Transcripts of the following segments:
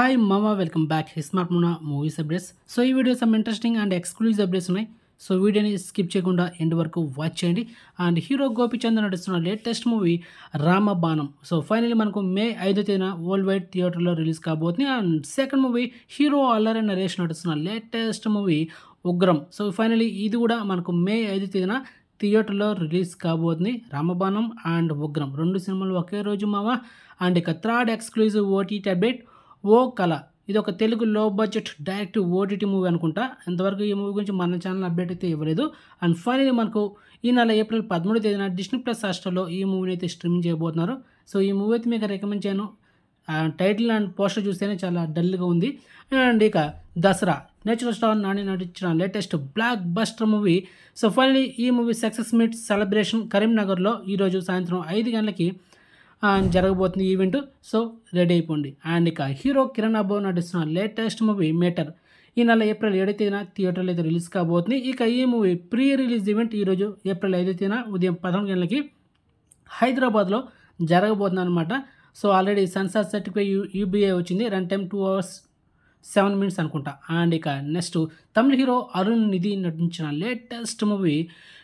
hi మామా welcome back smart మునా movies updates so ఈ video some interesting and exclusive updates ఉన్నాయి so వీడియోని స్కిప్ చేయకుండా ఎండ్ వరకు వాచ్ చేయండి అండ్ హీరో గోపిచంద్ నటిస్తున్న latest movie Ramabanam so finally మనకు మే ఐదో తేదీన వరల్డ్ వైడ్ థియేటర్లో రిలీజ్ కాబోతుంది and second movie hero Allari Naresh నటిస్తున్న latest movie Ugram so finally ఇది కూడా మనకు మే ఐదు తేదీన థియేటర్లో రిలీజ్ కాబోతుంది రామబాణం అండ్ ఉగ్రం రెండు సినిమాలు ఒకే రోజు మామ అండ్ ఇక third exclusive OTT update O Kala ఇది ఒక తెలుగు లో బడ్జెట్ డైరెక్ట్ ఓటీటీ మూవీ అనుకుంటా ఇంతవరకు ఈ మూవీ గురించి మన ఛానల్ అప్డేట్ అయితే ఇవ్వలేదు అండ్ ఫైనలీ మనకు ఈ నెల ఏప్రిల్ పదమూడు తేదీన డిస్నీ ప్లస్ హాస్టల్లో ఈ మూవీని అయితే స్ట్రీమింగ్ చేయబోతున్నారు సో ఈ మూవీ అయితే మీకు రికమెండ్ చేయను ఆ టైటిల్ అండ్ పోస్టర్ చూస్తేనే చాలా డల్గా ఉంది అండ్ ఇక దసరా నేచురల్ స్టార్ నాని నటించిన latest blockbuster movie so finally ఈ మూవీ సక్సెస్ మీట్ సెలబ్రేషన్ కరీంనగర్లో ఈరోజు సాయంత్రం ఐదు గంటలకి ఆ, జరగబోతుంది ఈవెంట్ సో రెడీ అయిపోండి అండ్ ఇక హీరో కిరణ్ అబ్బో నటిస్తున్న లేటెస్ట్ మూవీ మేటర్ ఈ నెల ఏప్రిల్ ఏడో తేదీన థియేటర్లో అయితే రిలీజ్ కాబోతుంది ఇక ఈ మూవీ ప్రీ రిలీజ్ ఈవెంట్ ఈరోజు ఏప్రిల్ ఐదో తేదీన ఉదయం పదకొండు గంటలకి హైదరాబాద్లో జరగబోతుంది అనమాట so already censor certificate U UBI వచ్చింది run time two hours seven minutes అనుకుంటా అండ్ ఇక నెక్స్ట్ తమిళ హీరో అరుణ్ నిధి నటించిన latest movie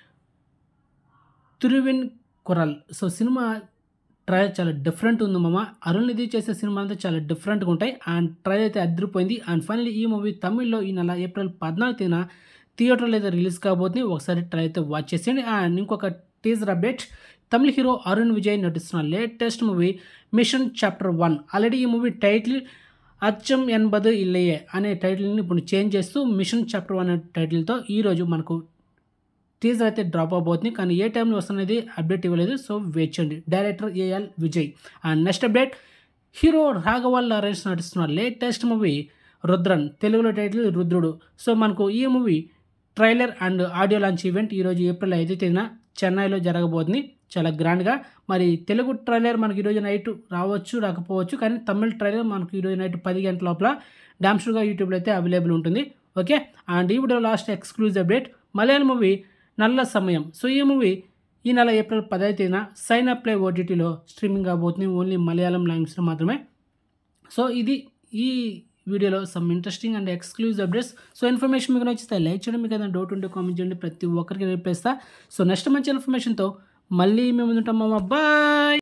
Thiruvin Kural so సినిమా ట్రయల్ చాలా డిఫరెంట్ ఉంది మామ అరుణ్ నిధి చేసే సినిమా అంతా చాలా డిఫరెంట్గా ఉంటాయి అండ్ ట్రయల్ అయితే అదిరిపోయింది అండ్ ఫైనల్లీ ఈ మూవీ తమిళ్లో ఈ నెల ఏప్రిల్ పద్నాలుగు తేదీన థియేటర్లో అయితే రిలీజ్ కాబోతుంది ఒకసారి ట్రై అయితే వాచ్ చేసేయండి అండ్ ఇంకొక teaser update Tamil hero Arun Vijay నటిస్తున్న latest movie mission chapter one already ఈ మూవీ టైటిల్ అచ్చం ఎన్బదు ఇల్లయ్యే అనే టైటిల్ని ఇప్పుడు చేంజ్ చేస్తూ మిషన్ చాప్టర్ వన్ అనే టైటిల్తో ఈరోజు మనకు టీజర్ అయితే డ్రాప్ అవబోతుంది కానీ ఏ టైంలో వస్తున్నది అప్డేట్ ఇవ్వలేదు సో వెయిట్ చేయండి director AL Vijay and next update hero రాఘవల్ లారెన్స్ నటిస్తున్న లేటెస్ట్ మూవీ రుద్రన్ తెలుగులో టైటిల్ రుద్రుడు సో మనకు ఈ movie trailer and audio launch event ఈరోజు ఏప్రిల్ ఐదో తేదీన చెన్నైలో జరగబోతుంది చాలా గ్రాండ్గా మరి తెలుగు ట్రైలర్ మనకి ఈరోజు నైట్ రావచ్చు రాకపోవచ్చు కానీ తమిళ ట్రైలర్ మనకు ఈరోజు నైట్ పది గంటల లోపల డామ్స్టర్గా యూట్యూబ్లో అయితే అవైలబుల్ ఉంటుంది ఓకే అండ్ ఈ video last exclusive update Malayalam movie Nalla Samayam so ఈ మూవీ ఈ నెల ఏప్రిల్ పదహైదు తేదీన సైన్ అప్ ప్లే ఓటీటీలో స్ట్రీమింగ్ కాబోతుంది ఓన్లీ మలయాళం లాంగ్వేజ్లో మాత్రమే సో ఇది ఈ వీడియోలో some interesting and exclusive updates so information మీకు నచ్చితే లైక్ చేయడం మీకు ఏదైనా డౌట్ ఉంటే కామెంట్ చేయండి ప్రతి ఒక్కరికి రిప్లై ఇస్తా సో నెక్స్ట్ మంచి ఇన్ఫర్మేషన్తో మళ్ళీ మేము ముందుంటాం మామ బాయ్